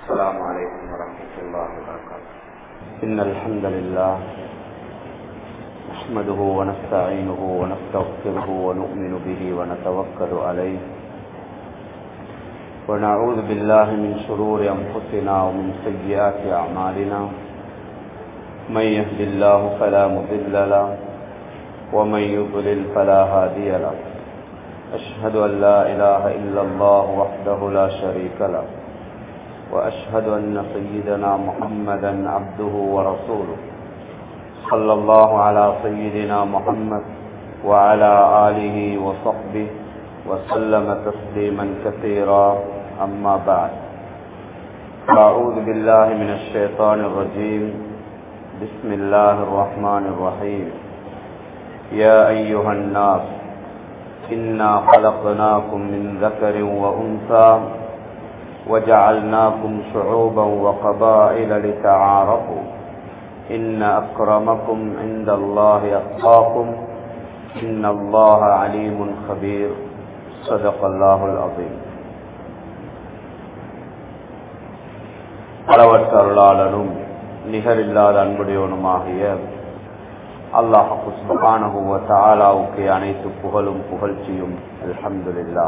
السلام عليكم ورحمة الله وبركاته إن الحمد لله نحمده ونستعينه ونستغفره ونؤمن به ونتوكل عليه ونعوذ بالله من شرور أنفسنا ومن سيئات أعمالنا من يهد الله فلا مضل له ومن يضلل فلا هادي له أشهد أن لا إله إلا الله وحده لا شريك له وأشهد أن سيدنا محمدا عبده ورسوله صلى الله على سيدنا محمد وعلى آله وصحبه وسلم تسليما كثيرا أما بعد أعوذ بالله من الشيطان الرجيم بسم الله الرحمن الرحيم يا أيها الناس إنا خلقناكم من ذكر وأنثى وجعلناكم شعوبا وقبائل لتعارفوا إن أكرمكم عند الله أتقاكم إن الله عليم خبير صدق الله العظيم அளவற்ற அருளாளனும் நிகரில்லாத அன்புடையவனுமாகிய அல்லாஹு சுபானகுவ தாலாவுக்கு அனைத்து புகழும் புகழ்ச்சியும் அல்ஹம்துலில்லா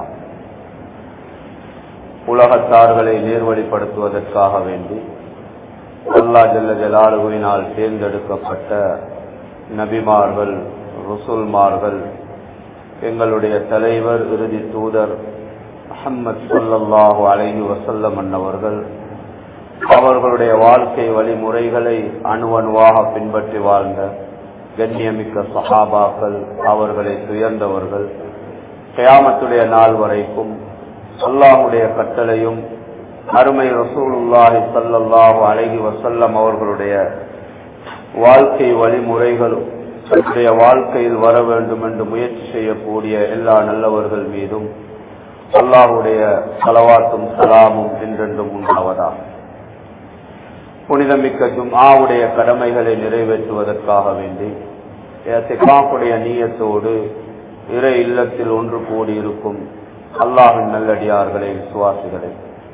உலகத்தார்களை நேர்வழிப்படுத்துவதற்காக வேண்டி அல்லா ஜல்ல ஜலாலுவினால் தேர்ந்தெடுக்கப்பட்ட நபிமார்கள் ருசுல்மார்கள் எங்களுடைய தலைவர் இறுதி தூதர் அஹம்மத் சொல்லல்லாஹு அலைஹி வசல்லம் அன்னவர்கள் அவர்களுடைய வாழ்க்கை வழிமுறைகளை அணுவணுவாக பின்பற்றி வாழ்ந்த கண்ணியமிக்க சஹாபாக்கள் அவர்களை துயர்ந்தவர்கள் கயாமத்துடைய நாள் வரைக்கும் அல்லாஹுடைய கட்டளையும் அருமை ரசூலுல்லாஹி சல்லாஹூ அழகி வசல்லம் அவர்களுடைய வாழ்க்கை வழிமுறைகளும் தன்னுடைய வாழ்க்கையில் வர வேண்டும் என்று முயற்சி செய்யக்கூடிய எல்லா நல்லவர்கள் மீதும் அல்லாஹுடைய சலவாத்தும் சலாமும் என்றென்றும் உண்டாவதா புனிதமிக்க ஜும்ஆவுடைய கடமைகளை நிறைவேற்றுவதற்காக வேண்டி காப்புடைய நீயத்தோடு இறை இல்லத்தில் ஒன்று கூடியிருக்கும் அல்லாஹின் நல்லடியார்களே விசுவாசிகளே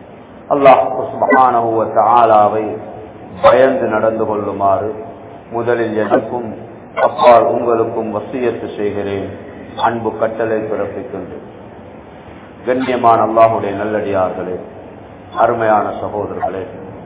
அல்லாஹ் ஆலாவை பயந்து நடந்து கொள்ளுமாறு முதலில் எனக்கும் அப்பால் உங்களுக்கும் வசியத்து செய்கிறேன் அன்பு கட்டளை பிறப்பிக்கின்றேன் கண்ணியமான அல்லாஹுடைய நல்லடியார்களே அருமையான சகோதரர்களே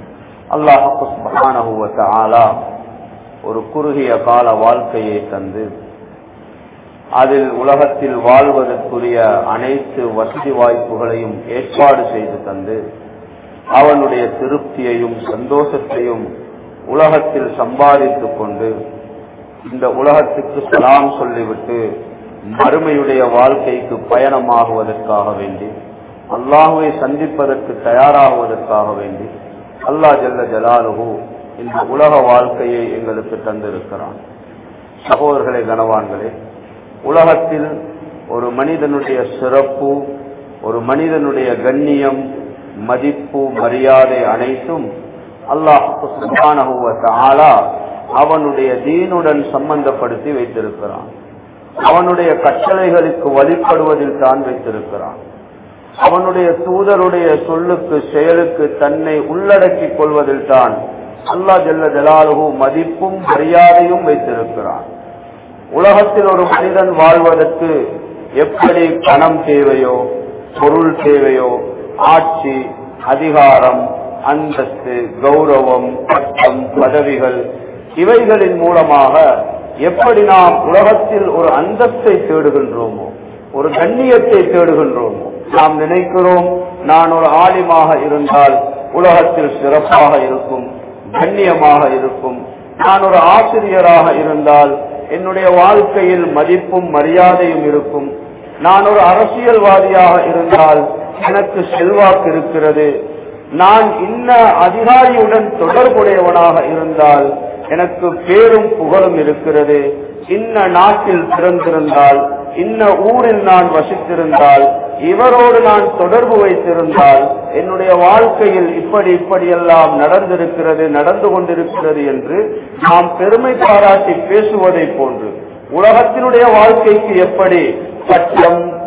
அல்லாஹு ஆலா ஒரு குறுகிய கால வாழ்க்கையை தந்து அதில் உலகத்தில் வாழ்வதற்குரிய அனைத்து வசதி வாய்ப்புகளையும் ஏற்பாடு செய்து தந்து அவனுடைய திருப்தியையும் சந்தோஷத்தையும் உலகத்தில் சம்பாதித்துக் கொண்டு இந்த உலகத்துக்கு சலாம் சொல்லிவிட்டு மறுமையுடைய வாழ்க்கைக்கு பயணமாகுவதற்காக வேண்டி அல்லாஹுவை சந்திப்பதற்கு தயாராகுவதற்காக வேண்டி அல்லா ஜல்ல ஜலாலுகு இந்த உலக வாழ்க்கையை எங்களுக்கு தந்திருக்கிறான் சகோதரர்களே கனவான்களே உலகத்தில் ஒரு மனிதனுடைய சிறப்பு ஒரு மனிதனுடைய கண்ணியம் மதிப்பு மரியாதை அனைத்தும் அல்லாஹ் அவனுடைய தீனுடன் சம்பந்தப்படுத்தி வைத்திருக்கிறான் அவனுடைய கட்டளைகளுக்கு வழிபடுவதில் தான் வைத்திருக்கிறான் அவனுடைய தூதருடைய சொல்லுக்கு செயலுக்கு தன்னை உள்ளடக்கிக் கொள்வதில் தான் அல்லா ஜல்ல ஜலாலுகு மதிப்பும் மரியாதையும் வைத்திருக்கிறான் உலகத்தில் ஒரு மனிதன் வாழ்வதற்கு எப்படி பணம் தேவையோ பொருள் தேவையோ ஆட்சி அதிகாரம் அந்தஸ்து கௌரவம் பட்டம் பதவிகள் இவைகளின் மூலமாக எப்படி நாம் உலகத்தில் ஒரு அந்தஸ்தை தேடுகின்றோமோ ஒரு கண்ணியத்தை தேடுகின்றோமோ நாம் நினைக்கிறோம் நான் ஒரு ஆலிமாக இருந்தால் உலகத்தில் சிறப்பாக இருக்கும் கண்ணியமாக இருக்கும் நான் ஒரு ஆசிரியராக இருந்தால் என்னுடைய வாழ்க்கையில் மதிப்பும் மரியாதையும் இருக்கும் நான் ஒரு அரசியல்வாதியாக இருந்தால் எனக்கு செல்வாக்கு இருக்கிறது நான் இன்ன அதிகாரியுடன் தொடர்புடையவனாக இருந்தால் எனக்கு பேரும் புகழும் இருக்கிறது இன்ன நாட்டில் பிறந்திருந்தால் இன்ன ஊரில் நான் வசித்திருந்தால் இவரோடு நான் தொடர்பு வைத்திருந்தால் என்னுடைய வாழ்க்கையில் இப்படி இப்படியெல்லாம் நடந்திருக்கிறது நடந்து கொண்டிருக்கிறது என்று நாம் பெருமை பாராட்டி பேசுவதை போன்று உலகத்தினுடைய வாழ்க்கைக்கு எப்படி பட்டம்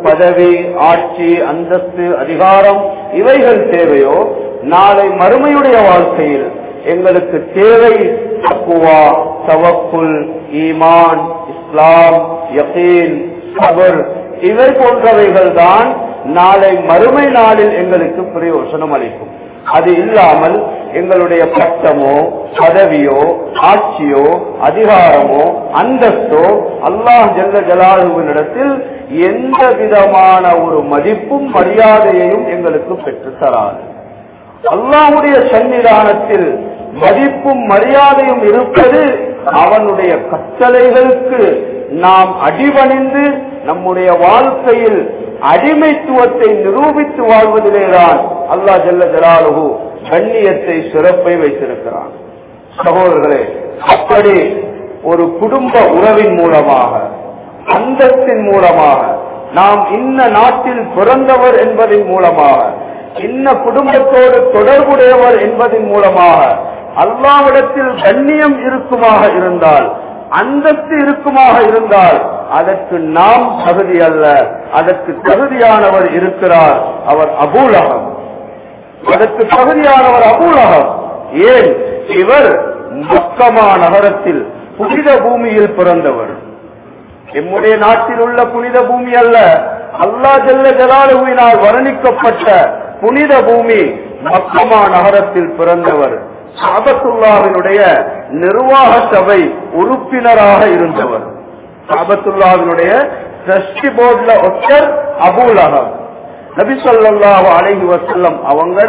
பதவி ஆட்சி அந்தஸ்து அதிகாரம் இவைகள் தேவையோ நாளை மறுமையுடைய வாழ்க்கையில் எங்களுக்கு தேவை தக்குவா தவக்குல் ஈமான் இஸ்லாம் யகீன் சபர் இவை போன்றவைகள் தான் நாளை மறுமை நாளில் எங்களுக்கு பிரயோசனம் அளிக்கும் அது இல்லாமல் எங்களுடைய பட்டமோ பதவியோ ஆட்சியோ அதிகாரமோ அந்தஸ்தோ அல்லாஹ் ஜல்ல ஜலாலுவினிடத்தில் எந்த விதமான ஒரு மதிப்பும் மரியாதையையும் எங்களுக்கு பெற்று தராது அல்லாஹுடைய சன்னிதானத்தில் மதிப்பும் மரியாதையும் இருப்பது அவனுடைய கட்டளைகளுக்கு நாம் அடிபணிந்து நம்முடைய வாழ்க்கையில் அடிமைத்துவத்தை நிரூபித்து வாழ்வதிலேதான் அல்லா ஜல்ல ஜலாலுகு கண்ணியத்தை சிறப்பை வைத்திருக்கிறான் சகோதரர்களே அப்படி ஒரு குடும்ப உறவின் மூலமாக அந்தஸ்தின் மூலமாக நாம் இன்ன நாட்டில் பிறந்தவர் என்பதன் மூலமாக இன்ன குடும்பத்தோடு தொடர்புடையவர் என்பதன் மூலமாக அல்லாவிடத்தில் கண்ணியம் இருக்குமாக இருந்தால் அந்தஸ்து இருக்குமாக இருந்தால் அதற்கு நாம் தகுதி அல்ல அதற்கு தகுதியானவர் இருக்கிறார் அவர் அபூலகம் அதற்கு தகுதியானவர் அபூலகம் ஏன் இவர் மக்கமா நகரத்தில் புனித பூமியில் பிறந்தவர் எம்முடைய நாட்டில் உள்ள புனித பூமி அல்ல அல்லா ஜல்ல ஜலாலுவினால் வர்ணிக்கப்பட்ட புனித பூமி மக்கமா நகரத்தில் பிறந்தவர் சாபத்துல்லாவினுடைய நிர்வாக சபை உறுப்பினராக இருந்தவர் சாபத்துல்லாவினுடைய டிரஸ்டி போர்ட்ல ஒருத்தர் அபூலகம் நபி சொல்லாஹு அலைஹி வசல்லம் அவங்கள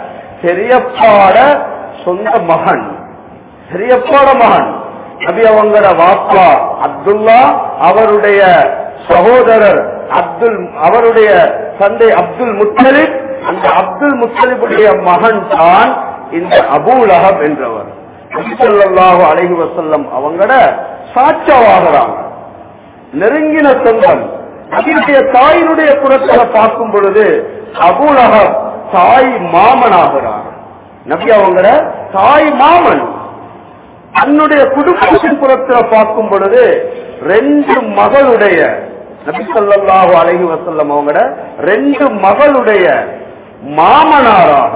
பெரியப்பாட சொந்த மகன் பெரியப்பாட மகன் நபி அவங்கள வாப்பா அப்துல்லா அவருடைய சகோதரர் அப்துல் அவருடைய தந்தை அப்துல் முத்தலிப் அந்த அப்துல் முத்தலிபுடைய மகன் தான் இந்த அபூலகம் என்றவர் நபிசல்லாஹு அலைஹி வசல்லம் அவங்கள சாட்சவாகிறாங்க நெருங்கின சொந்தம் அதனுடைய தாயினுடைய புறத்துல பார்க்கும் பொழுது அபூலகம் தாய் மாமனாகிறார் நபி அவங்கள தாய் மாமன் தன்னுடைய குடும்பத்தின் புறத்துல பார்க்கும் பொழுது ரெண்டு மகளுடைய நபி சொல்லாஹு அலஹி வசல்லம் அவங்கள ரெண்டு மகளுடைய மாமனாராக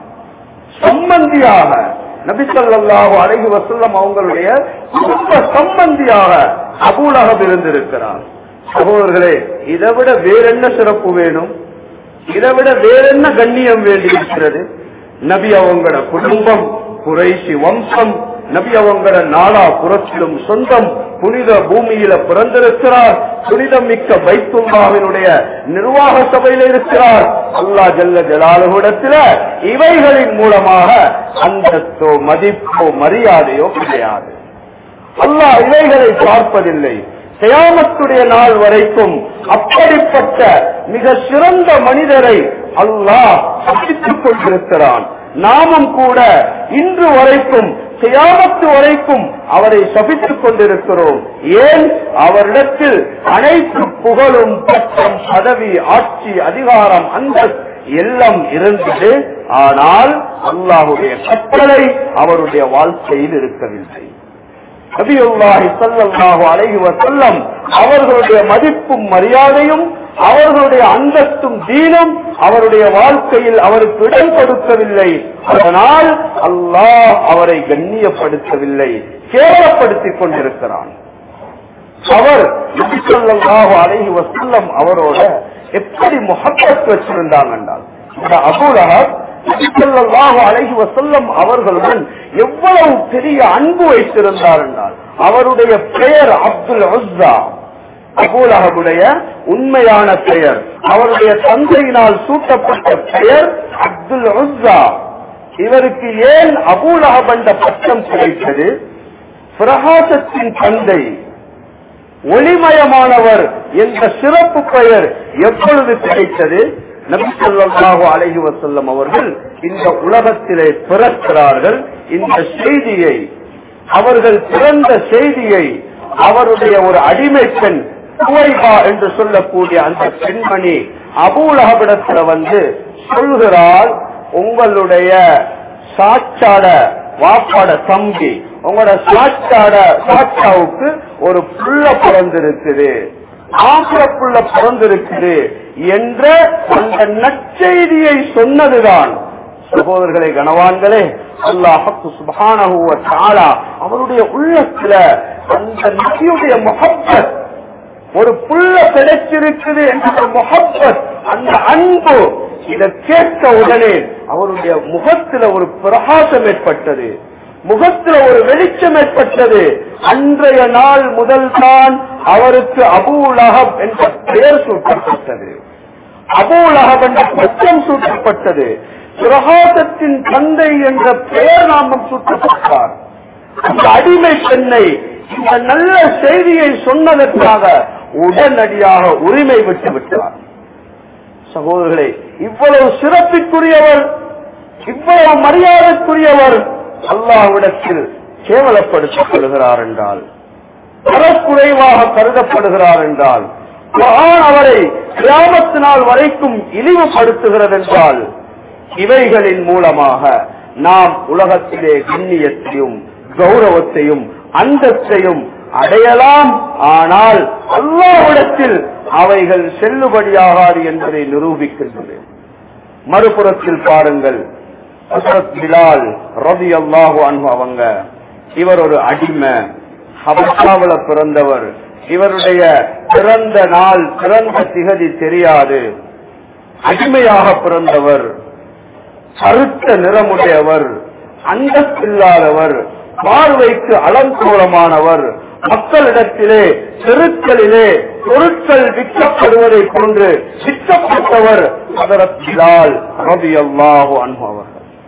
சம்பந்தியாக நபி சொல்லாஹு அலஹி வசல்லம் அவங்களுடைய குடும்ப சம்பந்தியாக அபூலகம் இருந்திருக்கிறார் சகோதரர்களே இதை விட வேறென்ன சிறப்பு வேணும் இதை விட வேறென்ன கண்ணியம் வேண்டியிருக்கிறது நபி அவங்கள குடும்பம் குறைசி வம்சம் நபி அவங்கள நாளா புறத்திலும் சொந்தம் புனித பூமியில பிறந்திருக்கிறார் புனிதம் மிக்க பைத்துல்லாவினுடைய நிர்வாக சபையில இருக்கிறார் அல்லா ஜல்ல ஜலாலுடத்தில இவைகளின் மூலமாக அந்தஸ்தோ மதிப்போ மரியாதையோ கிடையாது அல்லாஹ் இவைகளை பார்ப்பதில்லை கயாமத்துடைய நாள் வரைக்கும் அப்படிப்பட்ட மிக சிறந்த மனிதரை அல்லாஹ் சந்தித்துக் கொண்டிருக்கிறான் நாமும் கூட இன்று வரைக்கும் செய்யாமத்து வரைக்கும் அவரை சபித்துக் கொண்டிருக்கிறோம் ஏன் அவரிடத்தில் அனைத்து புகழும் பட்டம் பதவி ஆட்சி அதிகாரம் அந்த எல்லாம் இருந்தது ஆனால் அல்லாஹுடைய கட்டளை அவருடைய வாழ்க்கையில் இருக்கவில்லை நபியுல்லாஹி ஸல்லல்லாஹு அலைஹி வஸல்லம் அவர்களுடைய மதிப்பும் மரியாதையும் அவர்களுடைய அந்தஸ்தும் தீனும் அவருடைய வாழ்க்கையில் அவருக்கு இடம் கொடுக்கவில்லை அதனால் அல்லாஹ் அவரை கண்ணியப்படுத்தவில்லை கேவலப்படுத்திக் கொண்டிருக்கிறான் அவர் நபி ஸல்லல்லாஹு அலைஹி வஸல்லம் அவரோட எப்படி முகப்பத் வச்சிருந்தாங்க என்றால் இந்த அபூலஹப் நபிசல்லாஹு அலைஹி வசல்லம் அவர்களுடன் எவ்வளவு பெரிய அன்பு வைத்திருந்தார் என்றால் அவருடைய பெயர் அப்துல் உஸ்ஸா அபூலகபுடைய உண்மையான பெயர் அவருடைய தந்தையினால் சூட்டப்பட்ட பெயர் அப்துல் உஸ்ஸா இவருக்கு ஏன் அபூலகப் என்ற பட்டம் கிடைத்தது பிரகாசத்தின் தந்தை ஒளிமயமானவர் என்ற சிறப்பு பெயர் எப்பொழுது கிடைத்தது நபி சொல்லாஹு அலஹி வசல்லம் அவர்கள் இந்த உலகத்திலே பிறக்கிறார்கள் இந்த செய்தியை அவர்கள் பிறந்த செய்தியை அவருடைய ஒரு அடிமை பெண் சுவைபா என்று சொல்லக்கூடிய அந்த பெண்மணி அபூலகபிடத்துல வந்து சொல்கிறார் உங்களுடைய சாட்சாட வாப்பாட தம்பி உங்களோட சாட்சாட சாட்சாவுக்கு ஒரு புள்ள பிறந்திருக்குது ஆம்பளப்புள்ள பிறந்திருக்குது என்ற அந்த நற்செய்தியை சொன்னதுதான் சகோதரர்களே கனவான்களே அல்லாஹு சுபஹானஹு வ தஆலா அவருடைய உள்ளத்துல அந்த நபியுடைய முஹப்பத் ஒரு புள்ள கிடைச்சிருக்குது என்ற முகப்பத் அந்த அன்பு இதை கேட்ட உடனே அவருடைய முகத்துல ஒரு பிரகாசம் ஏற்பட்டது முகத்துல ஒரு வெளிச்சம் ஏற்பட்டது அன்றைய நாள் முதல் தான் அவருக்கு அபூலகப் என்ற பெயர் சூட்டப்பட்டது அபூலகப் என்ற பச்சம் சூட்டப்பட்டது பிரகாசத்தின் தந்தை என்ற பெயர் நாமம் சூட்டப்பட்டார் அந்த அடிமை பெண்ணை இந்த நல்ல செய்தியை சொன்னதற்காக உடனடியாக உரிமை விட்டு விட்டார் சகோதரர்களே இவ்வளவு சிறப்பிற்குரியவர் இவ்வளவு மரியாதைக்குரியவர் அல்லாஹ்விடத்தில் கேவலப்படுத்தப்படுகிறார் என்றால் தரக்குறைவாக கருதப்படுகிறார் என்றால் குர்ஆன் அவரை கிராமத்து நாள் வரைக்கும் இழிவுபடுத்துகிறது என்றால் இவைகளின் மூலமாக நாம் உலகத்திலே கண்ணியத்தையும் கௌரவத்தையும் அந்தத்தையும் அடையலாம் ஆனால் அல்லாவிடத்தில் அவைகள் செல்லுபடியாகாது என்பதை நிரூபிக்கின்றது மறுபுறத்தில் பாருங்கள் ஹசரத் பிலால் ரவி அல்லாஹு அன்பு அவங்க இவர் ஒரு அடிமை ஹபசாவில பிறந்தவர் இவருடைய பிறந்த நாள் பிறந்த திகதி தெரியாது அடிமையாக பிறந்தவர் கருத்த நிறமுடையவர் அந்தஸ்தில்லாதவர் பார்வைக்கு அலங்கோலமானவர் மக்களிடத்திலே தெருக்களிலே பொருட்கள் விற்கப்படுவதை போன்று விற்கப்பட்டவர் ஹதரத் பிலால் ரபி அல்லாஹு அன்பவர்கள்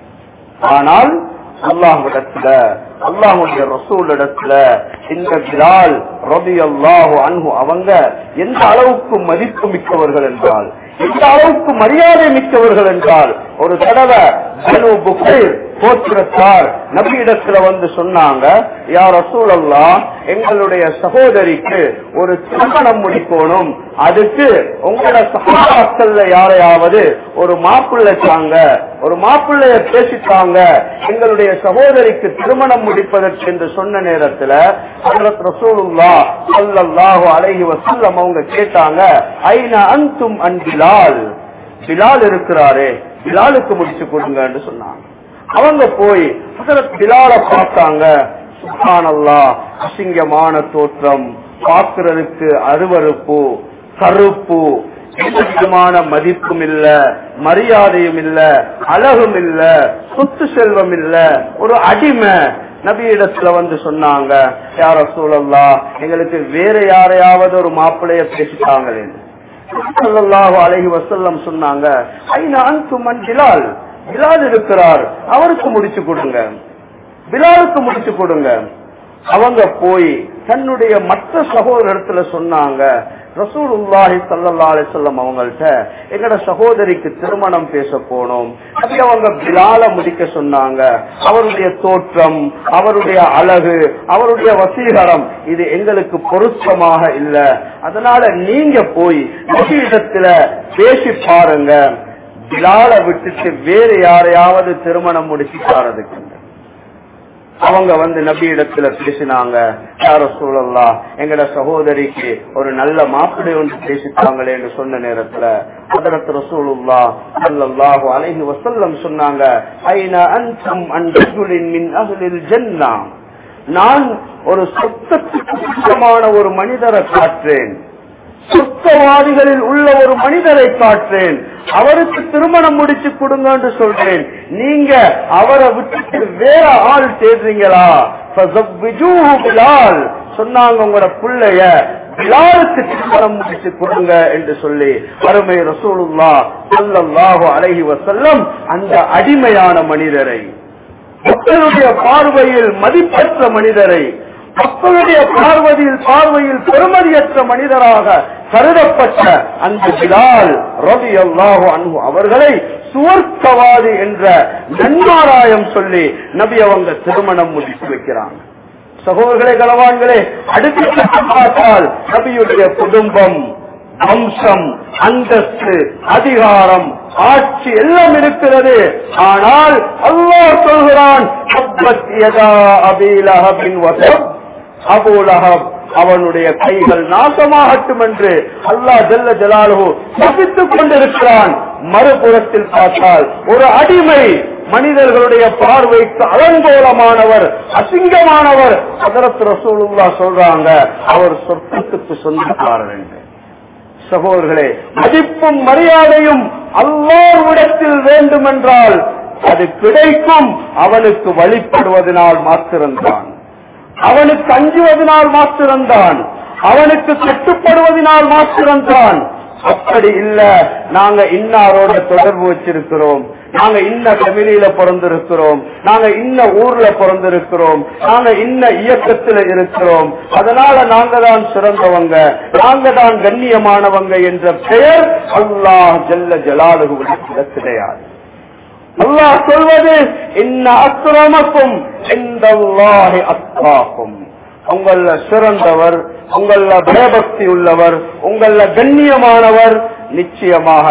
ஆனால் அல்லாஹ்விடத்துல அல்லாஹுடைய ரசூல் இடத்துல இந்த பிலால் ரபி அல்லாஹு அன்பு அவங்க எந்த அளவுக்கு மதிப்பு மிக்கவர்கள் என்றால் எந்த அளவுக்கு மரியாதை மிக்கவர்கள் என்றால் ஒரு தடவை பனு புகைர் கோத்திரத்தார் நபியிடத்துல வந்து சொன்னாங்க யார் ரசூல் அல்லா எங்களுடைய சகோதரிக்கு ஒரு திருமணம் முடிக்கணும் அதுக்கு உங்களோட சகாக்கள்ல யாரையாவது ஒரு மாப்பிள்ளை தாங்க ஒரு மாப்பிள்ளைய பேசித்தாங்க எங்களுடைய சகோதரிக்கு திருமணம் முடிப்பதற்கு என்று சொன்ன நேரத்துல ஹஜ்ரத் ரசூலுல்லா ஸல்லல்லாஹு அலைஹி வஸல்லம் அவங்க கேட்டாங்க ஐன அன்தும் அன் பிலால் பிலால் இருக்கிறாரே பிலாலுக்கு முடிச்சு கொடுங்கன்னு சொன்னாங்க அவங்க போய் ஹஜரத் பிலால பார்த்தாங்க சுப்ஹானல்லா அசிங்கமான தோற்றம் பார்க்கிறதுக்கு அருவருப்பு கருப்பு எந்த விதமான மதிப்பும் இல்ல மரியாதையும் இல்ல அழகும் இல்ல சொத்து செல்வம் இல்ல ஒரு அடிமை நபியிடத்துல வந்து சொன்னாங்க யார சூழல்லா எங்களுக்கு வேற யாரையாவது ஒரு மாப்பிள்ளைய பேசிட்டாங்களே ஸல்லல்லாஹு அலைஹி வஸல்லம் சொன்னாங்க ஐநா அன்தும் அன் பிலால் பிலால் இருக்கிறார் அவருக்கு முடிச்சு கொடுங்க பிலாலுக்கு முடிச்சு கொடுங்க அவங்க போய் தன்னுடைய மற்ற சகோதரத்துல சொன்னாங்க ரசூலுல்லாஹி ஸல்லல்லாஹு அலைஹி வஸல்லம் அவங்கள்ட்ட எங்கட சகோதரிக்கு திருமணம் பேச போனோம் அப்படி அவங்க பிலால முடிக்க சொன்னாங்க அவருடைய தோற்றம் அவருடைய அழகு அவருடைய வசீகரம் இது எங்களுக்கு பொருத்தமாக இல்ல அதனால நீங்க போய் நபியிடத்துல பேசி பாருங்க பிலால விட்டுட்டு வேறு யாரையாவது திருமணம் முடிச்சு தாரதுக்கு அவங்க வந்து நபி இடத்துல பேசினாங்க யார சூழல்லா எங்கட சகோதரிக்கு ஒரு நல்ல மாப்பிள்ளை ஒன்று பேசித்தாங்களே என்று சொன்ன நேரத்துல அதரத்து ரசூலுல்லா ஸல்லல்லாஹு அலைஹி வஸல்லம் சொன்னாங்க ஐன அன்தும் அன் ரஜுலின் மின் அஹ்லில் ஜன்னah நான் ஒரு சொத்தத்துக்கு சுத்தமான ஒரு மனிதரை காற்றேன் சுத்தவாதிகளில் உள்ள ஒரு மனிதரை காற்றேன் அவருக்கு திருமணம் முடிச்சு கொடுங்கன்னு சொல்றேன் நீங்க அவரை விட்டுட்டு வேற ஆள் தேடுறீங்களா ஃபஸவ்விஜூஹு பிலால் சொன்னாங்க உங்களோட பிள்ளைய பிலாலுக்கு திருமணம் முடிச்சு கொடுங்க என்று சொல்லி அருமை ரசூலுல்லா ஸல்லல்லாஹு அலைஹி வஸல்லம் அந்த அடிமையான மனிதரை மக்களுடைய பார்வையில் மதிப்பற்ற மனிதரை மக்களுடைய பார்வையில் பார்வையில் பெருமதியற்ற மனிதராக கருதப்பட்ட அந்த பிலால் ரவி அல்லாஹு அன்பு அவர்களை சுவர்க்கவாதி என்ற நன்மாராயம் சொல்லி நபி அவங்க திருமணம் முடித்து வைக்கிறாங்க சகோதரர்களே கலவான்களே அடுத்து பார்த்தால் நபியுடைய குடும்பம் வம்சம் அந்தஸ்து அதிகாரம் ஆட்சி எல்லாம் இருக்கிறது ஆனால் அல்லாஹ் சொல்கிறான் அபூலஹப் அவனுடைய கைகள் நாசமாகட்டும் என்று அல்லாஹ் ஜல்ல ஜலாலு சபித்துக் கொண்டிருக்கிறான் மறுபுறத்தில் பார்த்தால் ஒரு அடிமை மனிதர்களுடைய பார்வைக்கு அலங்கோலமானவர் அசிங்கமானவர் அதரத் ரசூலுல்லா சொல்றாங்க அவர் சொர்க்கத்துக்கு சொந்தக்காரர் என்று சகோதரர்களே மதிப்பும் மரியாதையும் அல்லாவிடத்தில் வேண்டுமென்றால் அது கிடைக்கும் அவனுக்கு வழிபடுவதனால் மாத்திரம்தான் அவனுக்கு அஞ்சுவதனால் மாத்திரம்தான் அவனுக்கு கட்டுப்படுவதனால் மாத்திரம்தான் அப்படி இல்ல நாங்க இன்னாரோட தொடர்பு வச்சிருக்கிறோம் நாங்க இன்ன ஃபெமிலியில பிறந்திருக்கிறோம் நாங்க இன்ன ஊர்ல பிறந்திருக்கிறோம் நாங்க இன்ன இயக்கத்துல இருக்கிறோம் அதனால நாங்க தான் சிறந்தவங்க நாங்க தான் கண்ணியமானவங்க என்ற பெயர் அல்லாஹ் ஜல்ல ஜலாலுகு கிடையாது அல்லாஹ் சொல்வது இன்ன அக்கிரமக்கும் இந்த அத்தாக்கும் உங்கள சிறந்தவர் உங்கள பயபக்தி உள்ளவர் உங்கள கண்ணியமானவர் நிச்சயமாக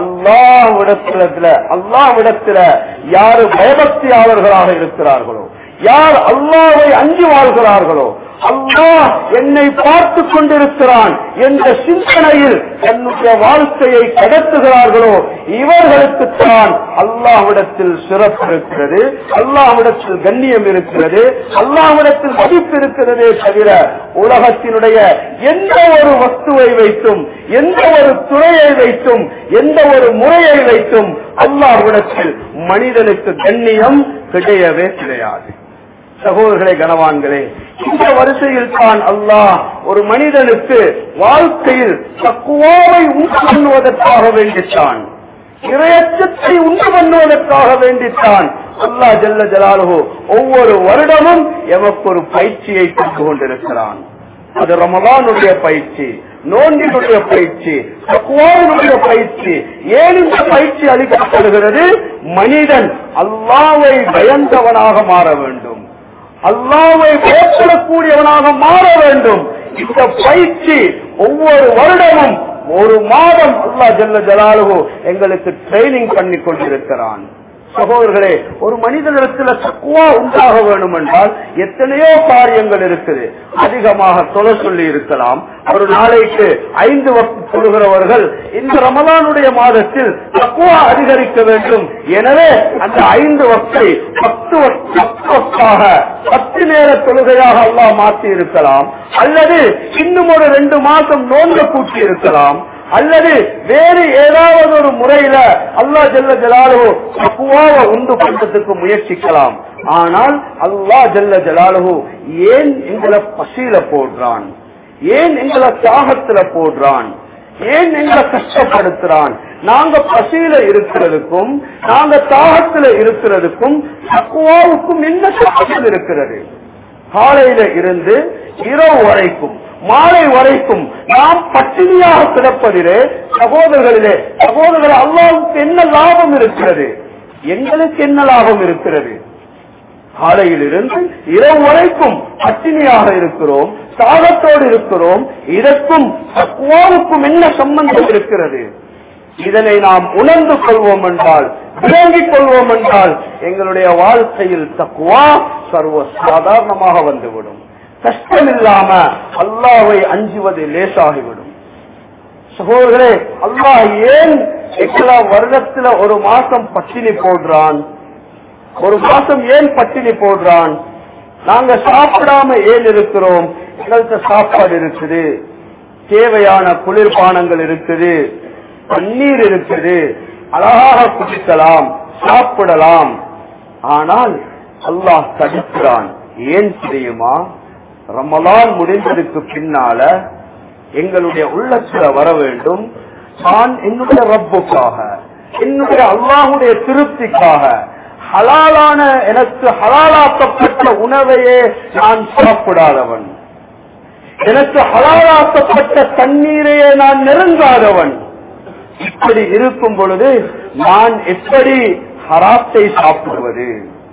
அல்லாவிடத்துல அல்லாவிடத்துல யாரு பயபக்தியாளர்களாக இருக்கிறார்களோ யார் அல்லாவை அஞ்சு வாழ்கிறார்களோ அல்லாஹ் என்னை பார்த்து கொண்டிருக்கிறான் என்ற சிந்தனையில் தன்னுடைய வாழ்க்கையை கடத்துகிறார்களோ இவர்களுக்குத்தான் அல்லாஹ்விடத்தில் சிறப்பு இருக்கிறது அல்லாஹ்விடத்தில் கண்ணியம் இருக்கிறது அல்லாஹ்விடத்தில் மதிப்பு இருக்கிறதே தவிர உலகத்தினுடைய எந்த ஒரு வஸ்துவை வைத்தும் எந்த ஒரு துறையை வைத்தும் எந்த ஒரு முறையை வைத்தும் அல்லாஹ்விடத்தில் மனிதனுக்கு கண்ணியம் கிடையவே கிடையாது சகோதரர்களே கனவான்களே இந்த வரிசையில் தான் அல்லாஹ் ஒரு மனிதனுக்கு வாழ்க்கையில் தக்குவாவை உண்டு பண்ணுவதற்காக வேண்டித்தான் இரையச்சத்தை உண்டு பண்ணுவதற்காக வேண்டித்தான் அல்லாஹ் ஜல்ல ஜலாலுஹோ ஒவ்வொரு வருடமும் எமக்கு ஒரு பயிற்சியை தந்து கொண்டிருக்கிறான் அது ரமலானுடைய பயிற்சி நோன்பினுடைய பயிற்சி தக்குவாவினுடைய பயிற்சி ஏன் இந்த பயிற்சி அளிக்கப்படுகிறது மனிதன் அல்லாவை பயந்தவனாக மாற வேண்டும் அல்லாவை பயப்படக்கூடியவனாக மாற வேண்டும் இந்த பயிற்சி ஒவ்வொரு வருடமும் ஒரு மாதம் அல்லா ஜல்ல ஜலாலுகோ எங்களுக்கு ட்ரைனிங் பண்ணி கொண்டிருக்கிறான் சகோதரர்களே ஒரு மனிதனிடத்துல தக்குவா உண்டாக வேண்டும் என்றால் எத்தனையோ காரியங்கள் இருக்குது அதிகமாக தொலை சொல்லி இருக்கலாம் ஒரு நாளைக்கு ஐந்து வக்து தொழுகிறவர்கள் இந்த ரமலானுடைய மாதத்தில் தக்குவா அதிகரிக்க வேண்டும் எனவே அந்த ஐந்து வக்தை பத்து வக்தாக பத்து நேர தொழுகையாக அல்லாஹ் மாற்றி இருக்கலாம் அல்லது இன்னும் ஒரு ரெண்டு மாதம் நோன்பு கூட்டி இருக்கலாம் அல்லது வேறு ஏதாவது ஒரு முறையில அல்லா ஜல்ல ஜலாலோ தக்குவாவை உண்டு பண்றதுக்கு முயற்சிக்கலாம் ஆனால் அல்லா ஜல்ல ஜலாலு ஏன் எங்களை பசியில போடுறான் ஏன் எங்களை தியாகத்துல போடுறான் ஏன் எங்களை கஷ்டப்படுத்துறான் நாங்க பசியில இருக்கிறதுக்கும் நாங்க தாகத்துல இருக்கிறதுக்கும் தக்குவாவுக்கும் என்ன சம்பந்தம் இருக்கிறது காலையில இருந்து இரவு வரைக்கும் மாலை வரைக்கும் நாம் பட்டினியாக கிடப்பதிலே சகோதரர்களிலே சகோதரர்கள் அல்லாவுக்கு என்ன லாபம் இருக்கிறது எங்களுக்கு என்ன லாபம் இருக்கிறது காலையில் இருந்து இரவு வரைக்கும் பட்டினியாக இருக்கிறோம் தாகத்தோடு இருக்கிறோம் இதற்கும் தக்குவாவுக்கும் என்ன சம்பந்தம் இருக்கிறது இதனை நாம் உணர்ந்து கொள்வோம் என்றால் விளங்கிக் கொள்வோம் என்றால் எங்களுடைய வாழ்க்கையில் தக்குவா சர்வ சாதாரணமாக வந்துவிடும் கஷ்டம் இல்லாம அல்லாவை அஞ்சுவது லேசாகிவிடும் சகோதரே அல்லாஹ் ஏன் எங்களா வருடத்துல ஒரு மாசம் பட்டினி போடுறான் ஒரு மாசம் ஏன் பட்டினி போடுறான் நாங்க சாப்பிடாம ஏன் இருக்கிறோம் எங்கள்கிட்ட சாப்பாடு இருக்குது தேவையான குளிர்பானங்கள் இருக்குது தண்ணீர் இருக்குது அழகாக குடிக்கலாம் சாப்பிடலாம் ஆனால் அல்லாஹ் தடுக்கிறான் ஏன் தெரியுமா ரமலான் முடிந்ததுக்கு பின்னால எங்களுடைய உள்ளத்துல வர வேண்டும் நான் என்னுடைய ரப்புக்காக என்னுடைய அல்லாஹுடைய திருப்திக்காக ஹலாலான எனக்கு ஹலாலாக்கப்பட்ட உணவையே நான் சாப்பிடாதவன் எனக்கு ஹலாலாக்கப்பட்ட தண்ணீரையே நான் நெருங்காதவன் இப்படி இருக்கும் பொழுது நான் எப்படி ஹராத்தை சாப்பிடுவது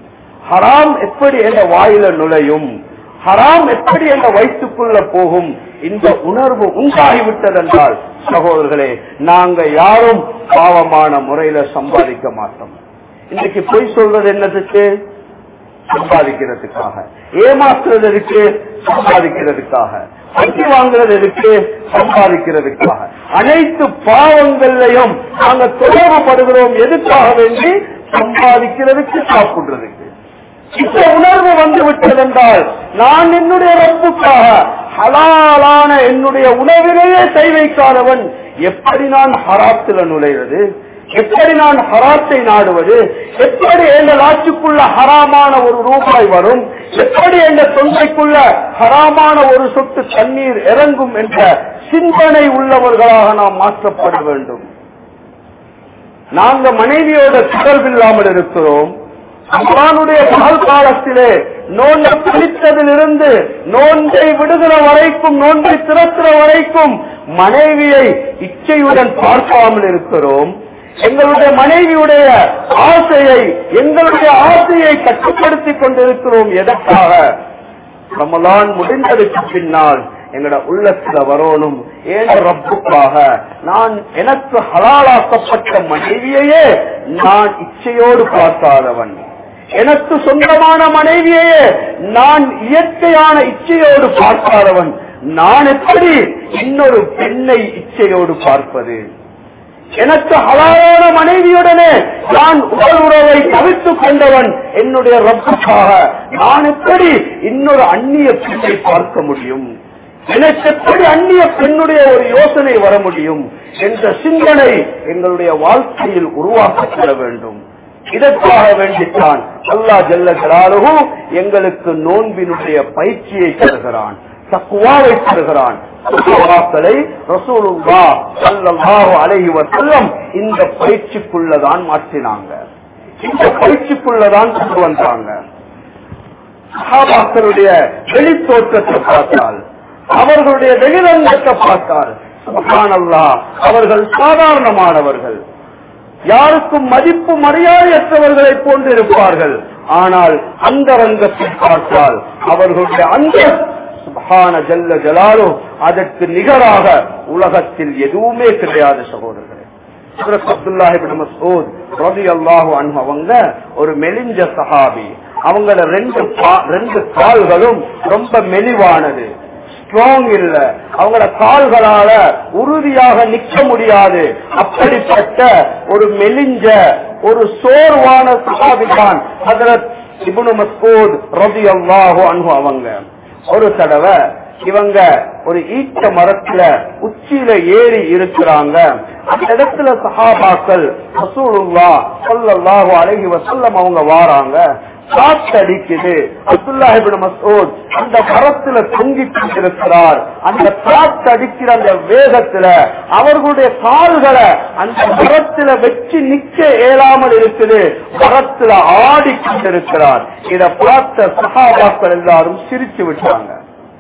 ஹராம் எப்படி என்ற வாயில நுழையும் ஹராம் எப்படி என்ற வயிற்றுக்குள்ள போகும் இந்த உணர்வு உண்டாகிவிட்டதென்றால் சகோதரர்களே நாங்க யாரும் பாவமான முறையில சம்பாதிக்க மாட்டோம் இன்னைக்கு பொய் சொல்றது என்னதுக்கு சம்பாதிக்கிறதுக்காக ஏமாத்துறதுக்கு சம்பாதிக்கிறதுக்காக வட்டி வாங்குறது எதுக்கு சம்பாதிக்கிறதுக்காக அனைத்து பாவங்கள்லையும் நாங்க தொடர்புபடுகிறோம் எதுக்காக வேண்டி சம்பாதிக்கிறதுக்கு சாப்பிடுறதுக்கு இந்த உணர்வு வந்து விட்டதென்றால் நான் என்னுடைய ரப்புக்காக ஹலாலான என்னுடைய உணவிலேயே கை வைக்காதவன் எப்படி நான் ஹராத்துல நுழைவது எப்படி நான் ஹராத்தை நாடுவது எப்படி எந்த ஆட்சிக்குள்ள ஹராமான ஒரு ரூபாய் வரும் எப்படி எந்த தொண்டைக்குள்ள ஹராமான ஒரு சொட்டு தண்ணீர் இறங்கும் என்ற சிந்தனை உள்ளவர்களாக நாம் மாற்றப்பட வேண்டும் நாங்க மனைவியோட தொடர்பில்லாமல் இருக்கிறோம் அம்மானுடைய பகல் காலத்திலே நோன்பை பிடித்ததிலிருந்து நோன்பை விடுகிற வரைக்கும் நோன்பை திறக்கிற வரைக்கும் மனைவியை இச்சையுடன் பார்க்காமல் இருக்கிறோம் எங்களுடைய மனைவியுடைய ஆசையை எங்களுடைய ஆசையை கட்டுப்படுத்திக் கொண்டிருக்கிறோம் எதற்காக ரமலான் முடிந்ததுக்கு பின்னால் எங்களோட உள்ளத்துல வரணும் ஏன் ரப்புக்காக நான் எனக்கு ஹலாலாக்கப்பட்ட மனைவியையே நான் இச்சையோடு பார்க்காதவன் எனக்கு சொந்தமான மனைவியையே நான் இயற்கையான இச்சையோடு பார்க்காதவன் நான் எப்படி இன்னொரு பெண்ணை இச்சையோடு பார்ப்பது எனக்கு ஹலாலான மனைவியுடனே நான் உடல் உறவை தவிர்த்துக் கொண்டவன் என்னுடைய ரப்புக்காக நான் எப்படி இன்னொரு அந்நிய பெண்ணை பார்க்க முடியும் எனக்கு எப்படி அந்நிய பெண்ணுடைய ஒரு யோசனை வர முடியும் என்ற சிந்தனை எங்களுடைய வாழ்க்கையில் உருவாக்கப்பட வேண்டும் இதற்காக வேண்டித்தான் அல்லா ஜல்ல ஜலாலுகு எங்களுக்கு நோன்பினுடைய பயிற்சியை தருகிறான் தக்குவாவை தருகிறான் சஹாபாக்களை ரசூலுல்லா ஸல்லல்லாஹு அலைஹி வஸல்லம் இந்த பயிற்சிக்குள்ளதான் மாற்றினாங்க இந்த பயிற்சிக்குள்ளதான் கொண்டு வந்தாங்க சஹாபாக்களுடைய வெளித்தோற்றத்தை பார்த்தால் அவர்களுடைய வெளிரங்கத்தை பார்த்தால் சுப்ஹானல்லாஹ் அவர்கள் சாதாரணமானவர்கள் யாருக்கும் மதிப்பு மரியாதையற்றவர்களை போன்று இருப்பார்கள் ஆனால் அந்த ரங்கத்தை பார்த்தால் அவர்களுடைய அந்த சுபஹான ஜல்ல ஜலாலோ அதற்கு நிகராக உலகத்தில் எதுவுமே கிடையாது சகோதரர்களே ஹஜ்ரத் அப்துல்லாஹி இப்னு மஸ்ஊத் ரலியல்லாஹு அன்ஹு அவங்க ஒரு மெலிஞ்ச சஹாபி அவங்கள ரெண்டு பா- ரெண்டு கால்களும் ரொம்ப மெலிவானது ஸ்ட்ராங் இல்ல அவங்களோட கால்களால உறுதியாக நிக்க முடியாது அப்படிப்பட்ட ஒரு மெலிஞ்ச ஒரு சோர்வான சஹாபிதான் ஹஜ்ரத் இப்னு மஸ்ஊத் ரலியல்லாஹு அன்ஹு அவங்க ஒரு தடவை இவங்க ஒரு ஈட்ட மரத்துல உச்சியில ஏறி இருக்கிறாங்க அந்த இடத்துல சஹாபாக்கள் ரசூலுல்லா ஸல்லல்லாஹு அலைஹி வஸல்லம் அவங்க வாராங்க காத்தடிக்குது அப்துல்லாஹிபின் மசூத் அந்த மரத்துல தொங்கிக் கொண்டிருக்கிறார் அந்த காத்தடிக்கிற அந்த வேகத்துல அவர்களுடைய கால்களை அந்த மரத்துல வச்சு நிக்க இயலாமல் இருக்குது மரத்துல ஆடிக்கொண்டிருக்கிறார் இதை பார்த்த சஹாபாக்கள் எல்லாரும் சிரிச்சு விட்டாங்க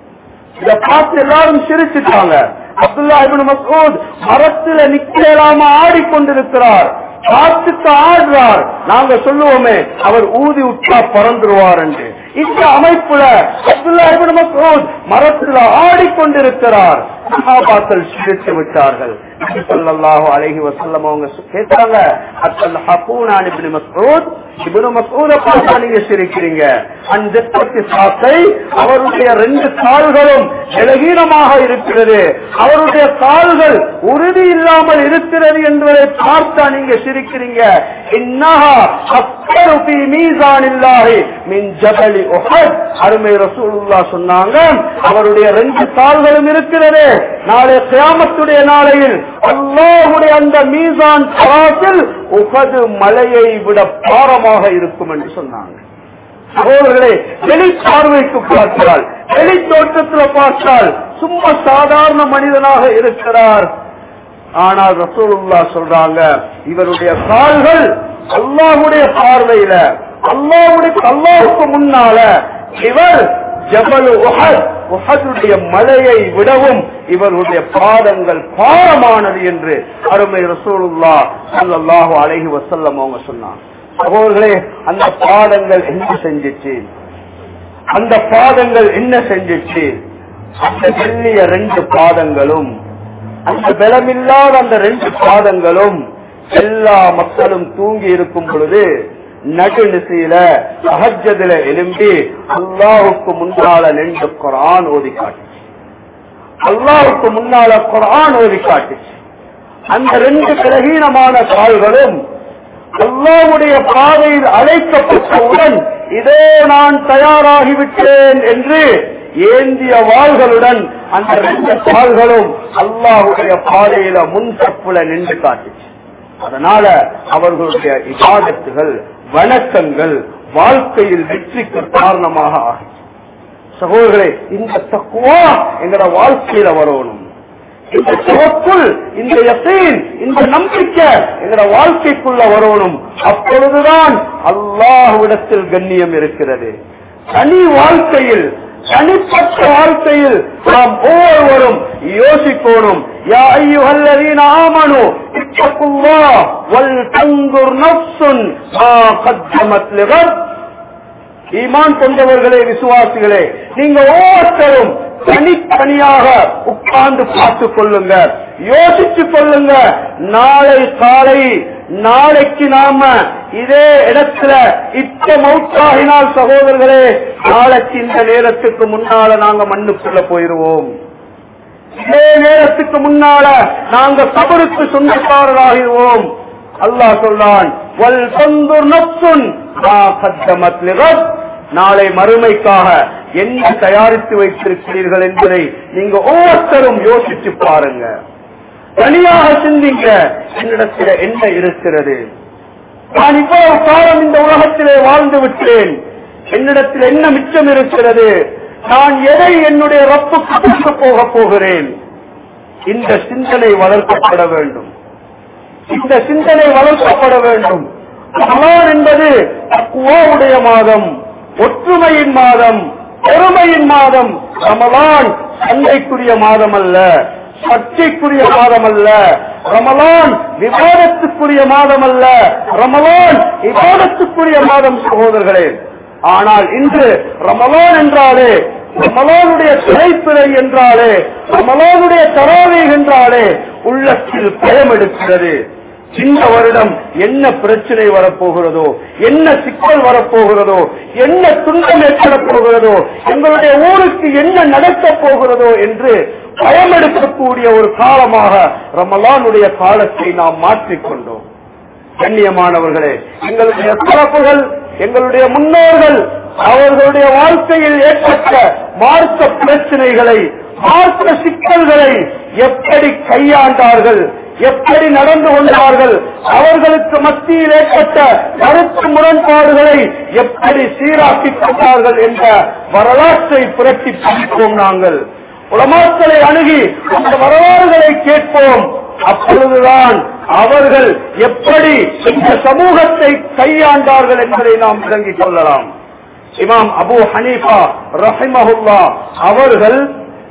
இத பார்த்து எல்லாரும் சிரிச்சுட்டாங்க அப்துல்லா இபின் மசூத் மரத்துல நிக்கலாம ஆடிக்கொண்டிருக்கிறார் காத்துக்கு ஆடுறார் நாங்க சொல்லுவோமே அவர் ஊதி விட்டா பறந்துருவார் என்று இந்த அமைப்புல அப்துல்லா இபின் மசூத் மரத்துல ஆடிக்கொண்டிருக்கிறார் சஹாபாக்கள் சிரித்து விட்டார்கள் நபி ஸல்லல்லாஹு அலைஹி வஸல்லம் அவங்க சு- கேட்டாங்க அத்தல் ஹகூனான் இப்னு மஸ்ஊத் இப்னு மஸ்ஊத பார்த்தா நீங்க சிரிக்கிறீங்க அந்த சாத்தை அவருடைய ரெண்டு கால்களும் பலகீனமாக இருக்கிறது அவருடைய கால்கள் உறுதி இல்லாமல் இருக்கிறது என்பதை பார்த்தா நீங்க சிரிக்கிறீங்க இன்னஹா அக்பரு ஃபீ மீசானில்லாஹி மின் ஜபலி உஹத் அருமை ரசூலுல்லாஹ் சொன்னாங்க அவருடைய ரெண்டு கால்களும் இருக்கிறது நாளை கியாமத்துடைய நாளையில் அல்லாஹ்வுடைய அந்த மீசான் தராசில் உகது மலையை விட பாரமாக இருக்கும் என்று சொன்னாங்க சகோதரர்களே வெளி பார்வைக்கு பார்த்தால் வெளி தோற்றத்தில் பார்த்தால் சும்மா சாதாரண மனிதனாக இருக்கிறார் ஆனால் ரசூலுல்லா சொல்றாங்க இவருடைய கால்கள் அல்லாஹ்வுடைய பார்வையில அல்லாஹ்வுடைய அல்லாஹ்வுக்கு முன்னால இவர் ஜபல் உஹத் உஹதுடைய மலையை விடவும் இவருடைய பாதங்கள் பாரமானது என்று அருமை ரசூலுல்லா ஸல்லல்லாஹு அலைஹி வஸல்லம் அவங்க சொன்னாங்க சகோதரர்களே அந்த பாதங்கள் என்ன செஞ்சிச்சு அந்த பாதங்கள் என்ன செஞ்சிச்சு அந்த வெள்ளிய ரெண்டு பாதங்களும் அந்த பலமில்லாத அந்த ரெண்டு பாதங்களும் எல்லா மக்களும் தூங்கி இருக்கும் பொழுது நடுநிசையில சஹஜதுல எழும்பி அல்லாஹுக்கு முன்னால நின்று குரான் ஓதி காட்டுச்சு அல்லாவுக்கு முன்னால குரான் ஓதி காட்டுச்சு அந்த ரெண்டு பலகீனமான கால்களும் அல்லாவுடைய பாதையில் அழைக்கப்பட்டவுடன் இதோ நான் தயாராகிவிட்டேன் என்று ஏந்திய வாள்களுடன் அந்த ரெண்டு கால்களும் அல்லாஹுடைய பாதையில முன் தப்புல நின்று காட்டுச்சு அதனால அவர்களுடைய இபாதத்துகள் வணக்கங்கள் வாழ்க்கையில் வெற்றிக்கு காரணமாக ஆகும் சகோதரர்களே இந்த தக்குவா எங்கட வாழ்க்கையில வரணும் இந்த சிவக்குள் இந்த யசீன் இந்த நம்பிக்கை எங்கட வாழ்க்கைக்குள்ள வரணும் அப்பொழுதுதான் அல்லாஹ்விடத்தில் கண்ணியம் இருக்கிறது தனி வாழ்க்கையில் தனிப்பட்ட வாழ்க்கையில் நாம் ஒவ்வொருவரும் யோசிக்கணும் யா ஐயுஹல்லதீன ஆமனு இத்தகுல்லாஹ் வல் தன்துர் நஃப்சுன் மா கத்தமத் லிகத் ஈமான் கொண்டவர்களே விசுவாசிகளே நீங்க ஒவ்வொருத்தரும் தனித்தனியாக உட்கார்ந்து பார்த்துக் கொள்ளுங்க யோசிச்சு கொள்ளுங்க நாளை காலை நாளைக்கு நாம இதே இடத்துல இப்ப மௌத்தாகினால் சகோதரர்களே நாளைக்கு இந்த நேரத்துக்கு முன்னால நாங்க மண்ணுக்குள்ள போயிருவோம் இதே நேரத்துக்கு முன்னால நாங்க கபருக்கு சொந்தக்காரராகிடுவோம் அல்லாஹ் சொல்றான் வல் தந்துர் நப்சுன் மா கத்தமத் லிகத் நாளை மறுமைக்காக என்ன தயாரித்து வைத்திருக்கிறீர்கள் என்பதை நீங்க ஒவ்வொருத்தரும் யோசிச்சு பாருங்க தனியாக சிந்திங்க என்னிடத்தில் என்ன இருக்கிறது நான் இவ்வளவு காலம் இந்த உலகத்திலே வாழ்ந்து விட்டேன் என்னிடத்தில் என்ன மிச்சம் இருக்கிறது நான் எதை என்னுடைய ரப்புக்கு கொண்டு போக போகிறேன் இந்த சிந்தனை வளர்க்கப்பட வேண்டும் இந்த சிந்தனை வளர்க்கப்பட வேண்டும் ரமலான் என்பது தக்குவாவுடைய மாதம் ஒற்றுமையின் மாதம் பெருமையின் மாதம் ரமலான் சண்டைக்குரிய மாதம் அல்ல சர்ச்சைக்குரிய மாதம் அல்ல ரமலான் விவாதத்துக்குரிய மாதம் அல்ல ரமலான் விவாதத்துக்குரிய மாதம் சகோதரர்களே ஆனால் இன்று ரமலான் என்றாலே ரமலானுடைய திரைப்பிறை என்றாலே ரமலானுடைய தராவை என்றாலே உள்ளத்தில் பயம் எடுக்கிறது இந்த வருடம் என்ன பிரச்சனை வரப்போகிறதோ என்ன சிக்கல் வரப்போகிறதோ என்ன துன்பம் ஏற்படப் போகிறதோ எங்களுடைய ஊருக்கு என்ன நடக்கப் போகிறதோ என்று பயம் எடுக்கக்கூடிய ஒரு காலமாக ரமலானுடைய காலத்தை நாம் மாற்றிக்கொண்டோம் கண்ணியமானவர்களே எங்களுடைய தரப்புகள் எங்களுடைய முன்னோர்கள் அவர்களுடைய வாழ்க்கையில் ஏற்பட்ட மார்க்க பிரச்சனைகளை மார்க்க சிக்கல்களை எப்படி கையாண்டார்கள் எப்படி நடந்து கொண்டார்கள் அவர்களுக்கு மத்தியில் ஏற்பட்ட கருத்து முரண்பாடுகளை எப்படி சீராக்கிக் கொண்டார்கள் என்ற வரலாற்றை புரட்டி படிப்போம் நாங்கள் உலமாக்களை அணுகி அந்த வரலாறுகளை கேட்போம் அப்பொழுதுதான் அவர்கள் எப்படி இந்த சமூகத்தை கையாண்டார்கள் என்பதை நாம் விளங்கிக் கொள்ளலாம் இமாம் அபு ஹனீஃபா ரஹிமஹுல்லா அவர்கள்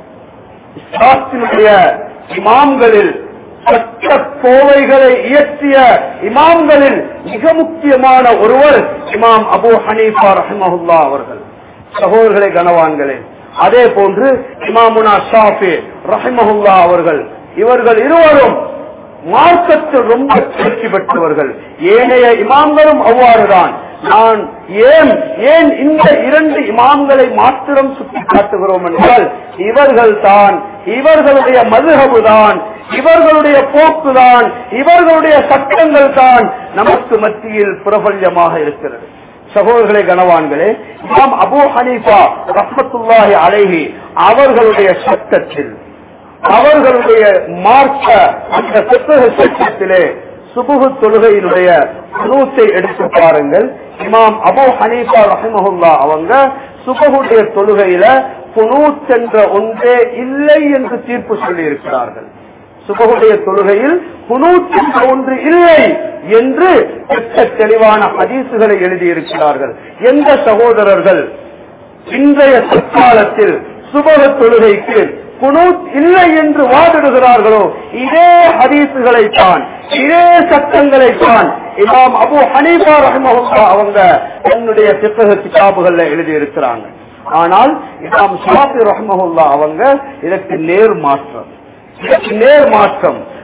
இஸ்லாத்தினுடைய இமாம்களில் சட்ட கோவைகளை இயற்றிய இமாம்களில் மிக முக்கியமான ஒருவர் இமாம் அபு ஹனீஃபா ரஹிமஹுல்லா அவர்கள் சகோதரர்களே கனவான்களே அதே போன்று இமாமுனா ஷாஃபி ரஹிமஹுல்லா அவர்கள் இவர்கள் இருவரும் மார்க்கத்தில் ரொம்ப தேர்ச்சி பெற்றவர்கள் ஏனைய இமாம்களும் அவ்வாறுதான் நான் ஏன் ஏன் இந்த இரண்டு இமாம்களை மாத்திரம் சுட்டி காட்டுகிறோம் என்றால் இவர்கள் தான் இவர்களுடைய மதுகபு தான் இவர்களுடைய போக்குதான் இவர்களுடைய சட்டங்கள் தான் நமக்கு மத்தியில் பிரபல்யமாக இருக்கிறது சகோதரர்களே கனவான்களே இமாம் அபு ஹனீஃபா ரஹமத்துல்லாஹி அலைஹி அவர்களுடைய சட்டத்தில் அவர்களுடைய மார்க்க அந்த புத்தக சட்டத்திலே சுபுகு தொழுகையினுடைய குனூத்தை எடுத்து பாருங்கள் இமாம் அபு ஹனீஃபா ரஹிமஹுல்லா அவங்க சுபகுடைய தொழுகையில குனூத் என்ற ஒன்றே இல்லை என்று தீர்ப்பு சொல்லி இருக்கிறார்கள் சுபகுடைய தொழுகையில் குனூத் என்ற ஒன்று இல்லை என்று திட்ட தெளிவான ஹதீசுகளை எழுதியிருக்கிறார்கள் எந்த சகோதரர்கள் இன்றைய தற்காலத்தில் சுபக தொழுகைக்கு குனூத் இல்லை என்று வாதிடுகிறார்களோ இதே ஹதீசுகளை தான் இதே சட்டங்களை தான் இமாம் அபு ஹனீபா ரஹ்மஹுல்லா அவங்க தன்னுடைய சித்தக கிதாபுகள்ல எழுதி இருக்கிறாங்க ஆனால் இமாம் ஷாஃபி ரஹ்மஹுல்லா அவங்க இதற்கு நேர் மாற்றம் இதற்கு நேர் மாற்றம்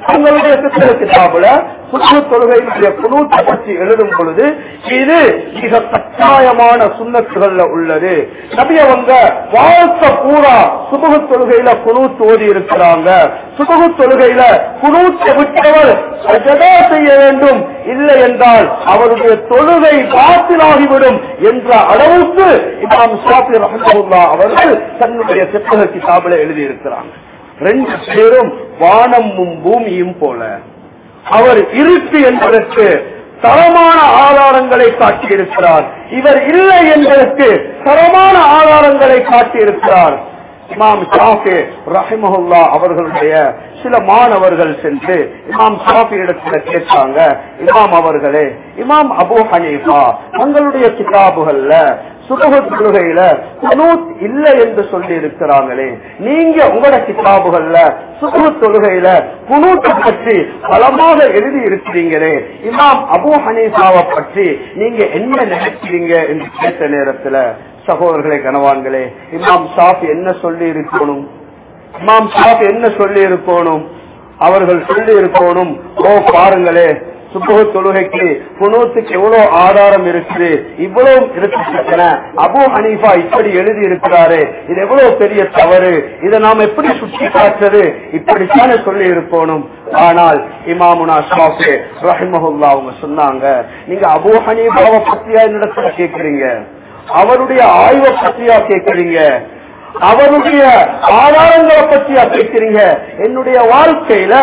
தங்களுடைய சித்திர கிதாபுல சுற்று தொழுகையினுடைய குணூத்தை பற்றி எழுதும் பொழுது இது மிக கட்டாயமான சுண்ணத்துகள்ல உள்ளது நபி அவங்க வாழ்க்கை பூரா சுபகு தொழுகையில குணூத்து ஓதி இருக்கிறாங்க சுபகு தொழுகையில குணூத்தை விட்டவர் சஜதா செய்ய வேண்டும் இல்லை என்றால் அவருடைய தொழுகை பாத்திலாகிவிடும் என்ற அளவுக்கு இமாம் ஷாஃபி ரஹமுல்லா அவர்கள் தன்னுடைய சித்தக கிதாபில எழுதியிருக்கிறாங்க ரெண்டு பேரும் வானமும் பூமியும் போல அவர் இருட்டு என்பதற்கு தரமான ஆதாரங்களை காட்டியிருக்கிறார் இவர் இல்லை என்பதற்கு தரமான ஆதாரங்களை காட்டியிருக்கிறார் இமாம் ஷாஃபி ரஹிமஹுல்லா அவர்களுடைய சில மாணவர்கள் சென்று இமாம் ஷாஃபி இடத்துல கேட்டாங்க இமாம் அவர்களே இமாம் அபு ஹனீஃபா தங்களுடைய கிதாபுகள்ல சுபகு தொழுகையில குனூத் இல்லை என்று சொல்லி இருக்கிறாங்களே நீங்க உங்களோட கிதாபுகள்ல சுபகு தொழுகையில குனூத்தை பற்றி பலமாக எழுதி இருக்கிறீங்களே இமாம் அபு ஹனீஃபாவை பற்றி நீங்க என்ன நினைக்கிறீங்க என்று கேட்ட நேரத்துல சகோதரர்களே கனவான்களே இமாம் ஷாஃப் என்ன சொல்லி இருக்கணும் இமாம் ஷாஃப் என்ன சொல்லி இருக்கணும் அவர்கள் சொல்லி இருக்கணும் ஓ பாருங்களே சுபுக தொழுகைக்கு குணூத்துக்கு எவ்வளவு ஆதாரம் இருக்குது இவ்வளவு இருக்கின்றன அபு ஹனீஃபா இப்படி எழுதி இருக்கிறாரு இது எவ்வளவு பெரிய தவறு இதை நாம் எப்படி சுட்டி காட்டுறது இப்படித்தானே சொல்லி இருக்கணும் ஆனால் இமாமுனா ஷாஃபே ரஹிமஹுல்லா அவங்க சொன்னாங்க நீங்க அபு ஹனீஃபாவை பத்தியா என்னிடத்துல கேக்குறீங்க அவருடைய ஆய்வை பத்தியா கேக்குறீங்க அவருடைய ஆதாரங்களை பற்றியா கேட்கிறீங்க என்னுடைய வாழ்க்கையில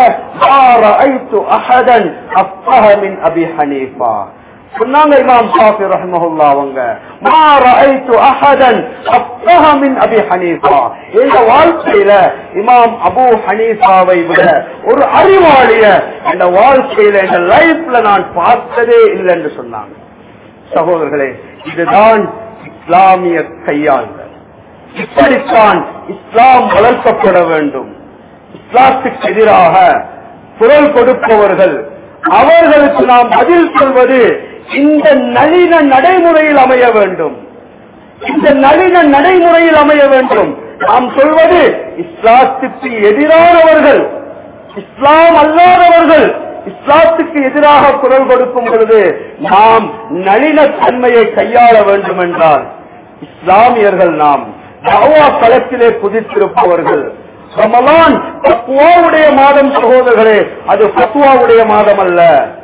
அஹதன் அஃபஹமின் அபி ஹனீஃபா சொன்னாங்க இமாம் ஷாஃபி ரஹ்மஹுல்லா அவங்க மா ரஅய்து அஹதன் அஃபஹ மின் அபி ஹனீஃபா இந்த வாழ்க்கையில இமாம் அபூ ஹனீஃபாவை விட ஒரு அறிவாளிய இந்த வாழ்க்கையில இந்த லைஃப்ல நான் பார்த்ததே இல்லை என்று சொன்னாங்க சகோதரர்களே இதுதான் இஸ்லாமிய கையாளுதல் இப்படித்தான் இஸ்லாம் வளர்க்கப்பட வேண்டும் இஸ்லாத்துக்கு எதிராக குரல் கொடுப்பவர்கள் அவர்களுக்கு நாம் பதில் சொல்வது இந்த நளின நடைமுறையில் அமைய வேண்டும் இந்த நளின நடைமுறையில் அமைய வேண்டும் நாம் சொல்வது இஸ்லாத்துக்கு எதிரானவர்கள் இஸ்லாம் அல்லாதவர்கள் இஸ்லாத்துக்கு எதிராக குரல் கொடுக்கும் பொழுது நாம் நளின தன்மையை கையாள வேண்டும் என்றால் இஸ்லாமியர்கள் நாம் தவா களத்திலே குதித்திருப்பவர்கள் ரமலான் பத்வாவுடைய மாதம் சகோதரர்களே அது பத்வாவுடைய மாதம் அல்ல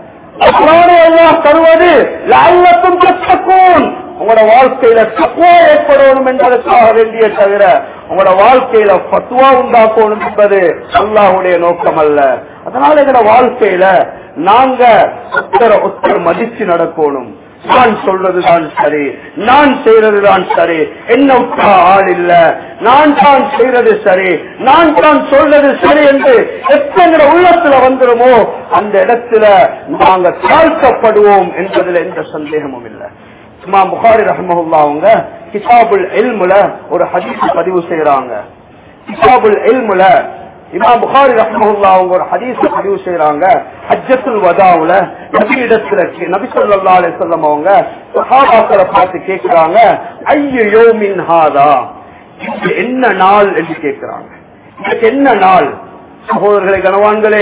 அல்லாஹ் அல்லாஹ் தருவது லஅல்லக்கும் தத்தகூன் உங்களோட வாழ்க்கையில தக்குவா ஏற்படணும் என்பதற்காக வேண்டிய தவிர உங்களோட வாழ்க்கையில பத்துவா உண்டாக்கணும் என்பது அல்லாஹுடைய நோக்கம் அல்ல அதனால எங்களோட வாழ்க்கையில நாங்க ஒத்தர ஒத்தர் மதிச்சு நடக்கணும் நான் சொல்றதுதான் சரி நான் செய்யறதுதான் சரி என்ன விட்டா ஆள் இல்ல நான் தான் செய்யறது சரி நான் தான் சொல்றது சரி என்று எப்ப எங்கிற உள்ளத்துல வந்துருமோ அந்த இடத்துல நாங்க தாழ்த்தப்படுவோம் என்பதில் எந்த சந்தேகமும் இல்லை இமாம் புகாரி ரஹமஹுல்லா அவங்க கிதாபுல் எல்முல ஒரு ஹதீஸ் பதிவு செய்யறாங்க கிதாபுல் எல்முல இமாம் புகாரி ரஹமஹுல்லா அவங்க ஒரு ஹதீஸ் பதிவு செய்யறாங்க ஹஜ்ஜத்துல் வதாவுல நபி இடத்துல நபி சொல்லா அலிசல்லம் அவங்க சஹாபாக்களை பார்த்து கேட்கிறாங்க ஐயோ மின் ஹாதா இது என்ன நாள் என்று கேட்கிறாங்க இதுக்கு என்ன நாள் சகோதரர்களே கனவான்களே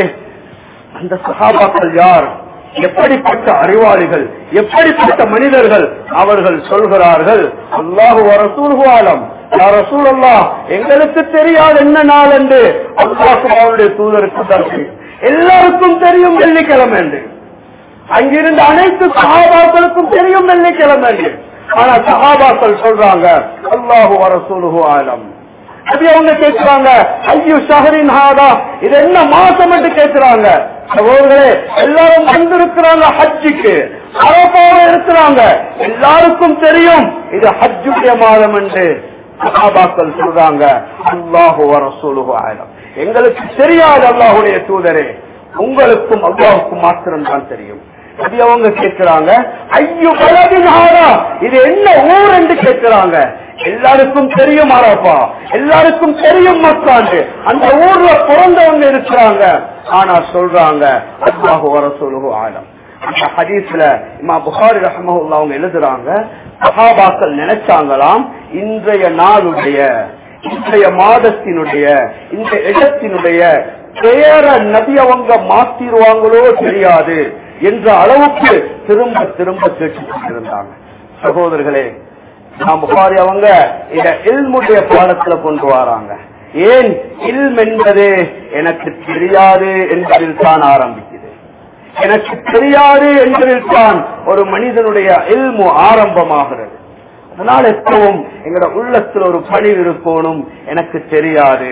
அந்த சஹாபாக்கள் யார் எப்படிப்பட்ட அறிவாளிகள் எப்படிப்பட்ட மனிதர்கள் அவர்கள் சொல்கிறார்கள் அல்லாஹு ரசூல்வாலம் ரசூல் எங்களுக்கு தெரியாது என்ன நாள் என்று அல்லாஹு அவருடைய தூதருக்கு தான் தெரியும். எல்லாருக்கும் தெரியும் வெள்ளிக்கிழமை என்று அங்கிருந்த அனைத்து சகாபாக்களுக்கும் தெரியும் வெள்ளிக்கிழமை என்று ஆனா சகாபாக்கள் சொல்றாங்க அல்லாஹு ரசூலுஹு ஆலம் அது அவங்க கேட்கிறாங்க ஐயோ ஷஹரின் ஹாதா இது என்ன மாசம் என்று கேட்கிறாங்க சகோதரர்களே எல்லாரும் வந்திருக்கிறாங்க ஹஜ்ஜுக்கு அரபாக இருக்கிறாங்க எல்லாருக்கும் தெரியும் இது ஹஜ்ஜுடைய மாதம் என்று சகாபாக்கள் சொல்றாங்க அல்லாஹு ரசூலுஹு ஆலம் எங்களுக்கு தெரியாது அல்லாஹுடைய தூதரே உங்களுக்கும் அல்லாஹுக்கும் மாத்திரம் தான் தெரியும் அது அவங்க கேட்கிறாங்க ஐயோ பலவின் ஆரா இது என்ன ஊர் என்று கேட்கிறாங்க எல்லாருக்கும் தெரியும் அரப்பா எல்லாருக்கும் தெரியும் மக்காண்டு அந்த ஊர்ல பிறந்தவங்க இருக்கிறாங்க ஆனா சொல்றாங்க அல்லாஹு வர சொல்லுகு ஆலம் அந்த ஹதீஸ்ல இமா புகாரி ரஹமஹுல்லா அவங்க எழுதுறாங்க சஹாபாக்கள் நினைச்சாங்களாம் இன்றைய நாளுடைய இன்றைய மாதத்தினுடைய இந்த இடத்தினுடைய பெயர நபி அவங்க மாத்திருவாங்களோ தெரியாது என்ற அளவுக்கு திரும்ப திரும்ப கேட்டுக் கொண்டிருந்தாங்க சகோதரர்களே நாம் புகாரி அவங்க இத இல்முடைய பாடத்துல கொண்டு வராங்க ஏன் இல்ம் என்பது எனக்கு தெரியாது என்பதில் தான் ஆரம்பிக்குது எனக்கு தெரியாது என்பதில் தான் ஒரு மனிதனுடைய இல்மு ஆரம்பமாகிறது அதனால எப்பவும் எங்களோட உள்ளத்துல ஒரு பணிவு இருக்கணும் எனக்கு தெரியாது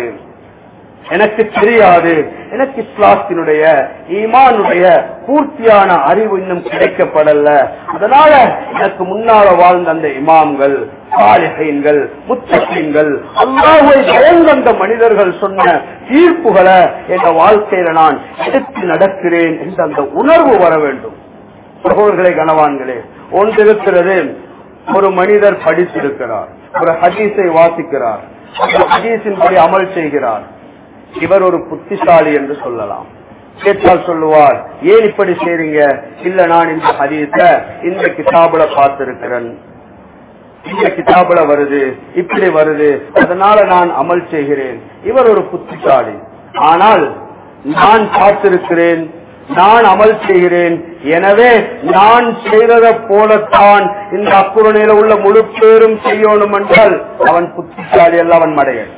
எனக்கு தெரியாது எனக்கு இஸ்லாத்தினுடைய ஈமானுடைய பூர்த்தியான அறிவு இன்னும் கிடைக்கப்படல அதனால எனக்கு முன்னால வாழ்ந்த அந்த இமாம்கள் சாலிஹீன்கள் முத்தகீன்கள் அல்லாஹ்வை பயந்த அந்த மனிதர்கள் சொன்ன தீர்ப்புகளை என்ற வாழ்க்கையில நான் எடுத்து நடக்கிறேன் என்ற அந்த உணர்வு வர வேண்டும் சகோதரர்களே கனவான்களே ஒன்று இருக்கிறது ஒரு மனிதர் படித்திருக்கிறார் ஒரு ஹதீஸை வாசிக்கிறார் அந்த ஹதீஸின்படி அமல் செய்கிறார் இவர் ஒரு புத்திசாலி என்று சொல்லலாம் கேட்டால் சொல்லுவார் ஏன் இப்படி செய்றீங்க இல்ல நான் இந்த ஹதீஸ இந்த கிதாபுல பார்த்திருக்கிறேன் இந்த கிதாபுல வருது இப்படி வருது அதனால நான் அமல் செய்கிறேன் இவர் ஒரு புத்திசாலி ஆனால் நான் பார்த்திருக்கிறேன் நான் அமல் செய்கிறேன் எனவே நான் செய்ததை போலத்தான் இந்த அக்குரணையில உள்ள முழு பேரும் செய்யணும் என்றால் அவன் புத்திசாலி அல்ல அவன் மடையன்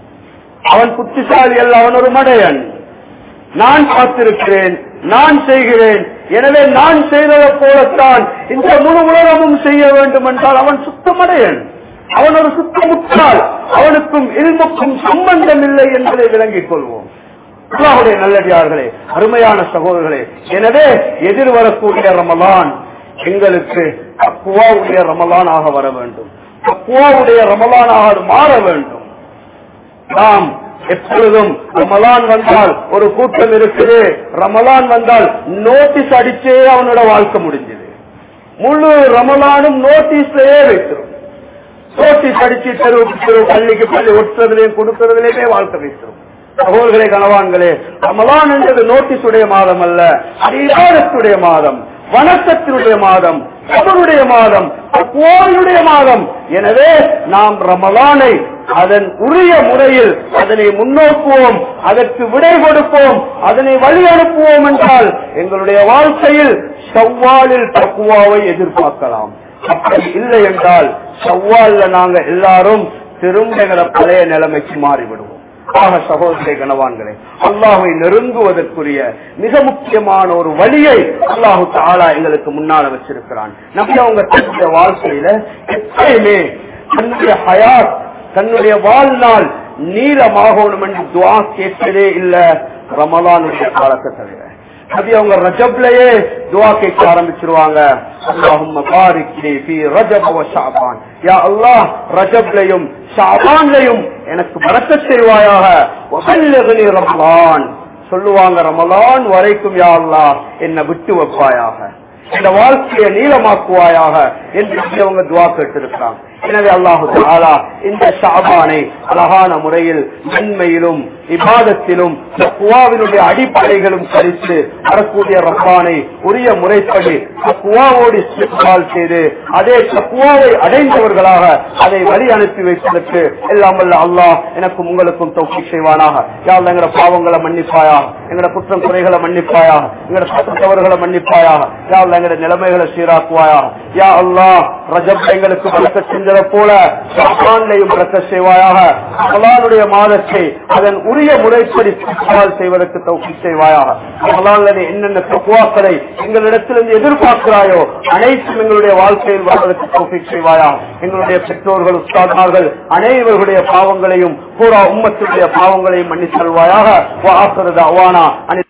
அவன் புத்திசாலி அல்ல அவன் ஒரு மடையன் நான் பார்த்திருக்கிறேன் நான் செய்கிறேன் எனவே நான் செய்ததை போலத்தான் இந்த முழு உலகமும் செய்ய வேண்டும் என்றால் அவன் சுத்தமடையன் அவன் ஒரு சுத்த முட்டாள் அவனுக்கும் இல்முக்கும் சம்பந்தம் இல்லை என்பதை விளங்கிக் கொள்வோம் அல்லாஹுடைய நல்லடியார்களே அருமையான சகோதரர்களே எனவே எதிர்வரக்கூடிய ரமலான் எங்களுக்கு அக்குவாவுடைய ரமலானாக வர வேண்டும் அக்குவாவுடைய ரமலானாக அது மாற வேண்டும் நாம் எப்பொழுதும் ரமலான் வந்தால் ஒரு கூட்டம் இருக்குது ரமலான் வந்தால் நோட்டீஸ் அடிச்சே அவனோட வாழ்க்கை முடிஞ்சது முழு ரமலானும் நோட்டீஸ்லயே வைக்கிறோம் நோட்டீஸ் அடிச்சு தெருவுக்கு தெரு பள்ளிக்கு பள்ளி ஒட்டுறதுலயும் கொடுக்கறதுலயுமே வாழ்க்கை வைக்கிறோம் சகோதரர்களே கனவான்களே ரமலான் என்பது நோட்டீஸ் உடைய மாதம் அல்ல அதிகாரத்துடைய மாதம் வணக்கத்தினுடைய மாதம் அவருடைய மாதம் கோயிலுடைய மாதம் எனவே நாம் ரமலானை அதன் உரிய முறையில் அதனை முன்னோக்குவோம் அதற்கு விடை கொடுப்போம் அதனை வழி அனுப்புவோம் என்றால் எங்களுடைய வாழ்க்கையில் செவ்வாலில் தக்குவாவை எதிர்பார்க்கலாம் அப்படி இல்லை என்றால் செவ்வால்ல நாங்க எல்லாரும் திரும்ப எங்களை பழைய நிலைமைக்கு மாறிவிடுவோம் ஆக சகோதரி கனவான்களே அல்லாஹை நெருங்குவதற்குரிய மிக முக்கியமான ஒரு வழியை அல்லாஹு தாலா எங்களுக்கு முன்னால வச்சிருக்கிறான் நம்ம அவங்க தன்னுடைய வாழ்க்கையில எப்பயுமே தன்னுடைய ஹயாத் தன்னுடைய வாழ்நாள் நீளமாகணும் என்று துவா கேட்கவே இல்ல ரமலானுடைய காலத்தை தவிர நபி அவங்க ரஜப்லயே துவா கேட்க ஆரம்பிச்சிருவாங்க அல்லாஹும்ம பாரிக் லி ஃபீ ரஜப் வ ஷஅபான் யா அல்லாஹ் ரஜப்லயும் ஷஅபான்லயும் எனக்கு பரக்கத் செய்வாயாக வ பல்லிக்னி ரமலான் சொல்லுவாங்க ரமலான் வரைக்கும் யா அல்லாஹ் என்ன விட்டு வைப்பாயாக இந்த வாழ்க்கையை நீளமாக்குவாயாக என்று அவங்க துவா கேட்டிருக்கிறாங்க எனவே அல்லாஹு தாலா இந்த ஷாபானை அழகான முறையில் நன்மையிலும் இபாதத்திலும் குவாவினுடைய அடிப்படைகளும் கழித்து வரக்கூடிய ரப்பானை உரிய முறைப்படி குவாவோடு சிப்பால் செய்து அதே குவாவை அடைந்தவர்களாக அதை வழி அனுப்பி வைப்பதற்கு எல்லாம் வல்ல அல்லாஹ் எனக்கும் உங்களுக்கும் தௌக்கி செய்வானாக யாழ் எங்கட பாவங்களை மன்னிப்பாயாக எங்கட குற்றம் குறைகளை மன்னிப்பாயாக எங்கட தவறுகளை மன்னிப்பாயாக யாழ் எங்கட நிலைமைகளை சீராக்குவாயாக யா அல்லாஹ் ரஜப் எங்களுக்கு வழக்க செஞ்சதை போல ஷாபான்லையும் வழக்க செய்வாயாக ரமலானுடைய மாதத்தை அதன் உரிய முறைப்படி சவால் செய்வதற்கு தௌக்கி செய்வாயாக ரமலான்ல நீ என்னென்ன தக்குவாக்களை எங்களிடத்திலிருந்து எதிர்பார்க்கிறாயோ அனைத்தும் எங்களுடைய வாழ்க்கையில் வாழ்வதற்கு தௌக்கி செய்வாயா எங்களுடைய பெற்றோர்கள் உஸ்தாதார்கள் அனைவருடைய பாவங்களையும் பூரா உம்மத்துடைய பாவங்களையும் மன்னித்தல்வாயாக அவானா